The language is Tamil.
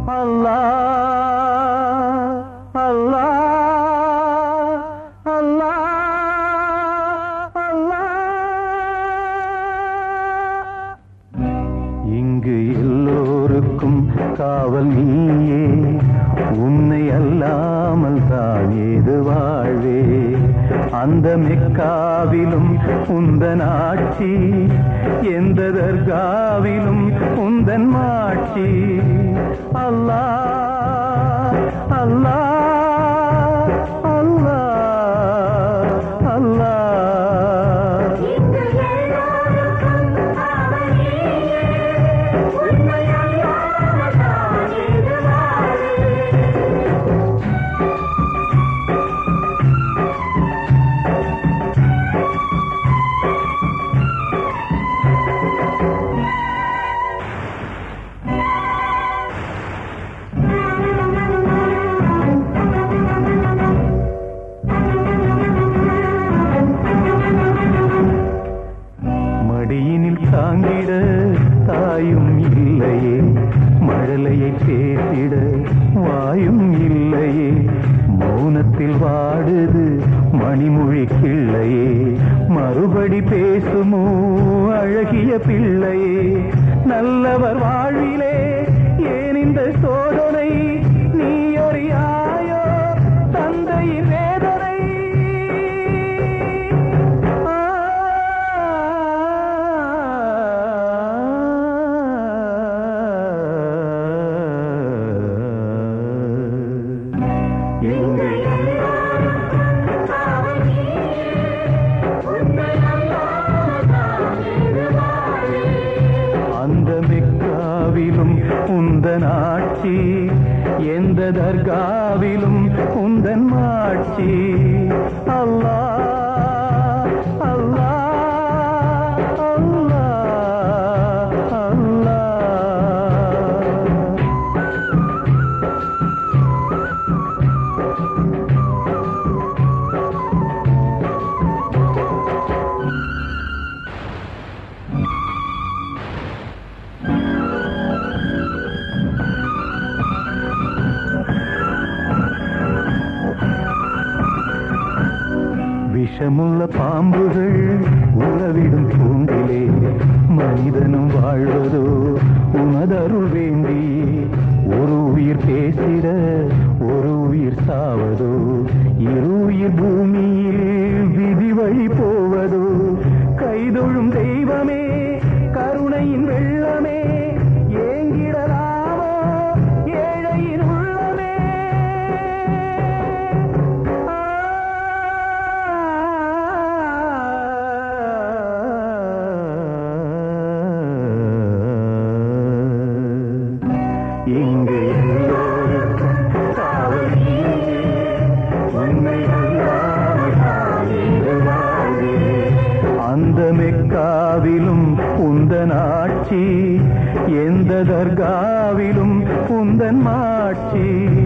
அல்லாஹ் அல்லாஹ் அல்லாஹ் அல்லாஹ் இங்கு எல்லோருக்கும் காவல் நீயே உன்னை அல்லாமல் தான் ஏது வாழ்வே அந்த மெக்காவிலும் உந்தன் ஆட்சி எந்த தர்காவிலும் உந்தன் மாட்சி அல்லாஹ் அல்லாஹ் அல்லாஹ் அல்லாஹ் இங்கு எல்லோருக்கும் அவனியே உண்மை அல்லாமல் இது வாழ்வே மடியினில் தாங்கிட தாயும் இல்லையே மழலையை பேசிட வாயும் இல்லையே மௌனத்தில் வாடுது மணிமொழி கிள்ளையே மறுபடி பேசுமோ அழகிய பிள்ளையே நல்லவர் வாழ்விலே ஏன் இந்த சோதனை நீ அறியாயோ தந்தையின் வேதனை இங்கு எல்லோருக்கும் அவனியே உண்மை அல்லாமல் இது வாழ்வே அந்த மெக்காவிலும் உந்தன் ஆட்சி எந்த தர்காவிலும் உந்தன் மாட்சி அல்லாஹ் அல்லாஹ் அல்லாஹ் அல்லாஹ் விஷமுள்ள பாம்புகள் உறவிடும் பூண்டிலே மனிதனும் வாழ்வதோ உனதருள் வேண்டி ஒரு உயிர் பேசிட ஒரு உயிர் சாவதோ இரு உயிர் பூமியில் விதி வழி போவதோ கைதொழும் தெய்வமே கருணையின் வெள்ளமே ஏங்கிடலாமோ ஏழையின் உள்ளமே இங்கு எல்லோருக்கும் காவல் நீயே. உன்னை அல்லாமல் நான் ஏது வாழ்வே. அந்த மெக்காவிலும் உந்தன் ஆட்சி எந்த தர்காவிலும் உந்தன் மாட்சி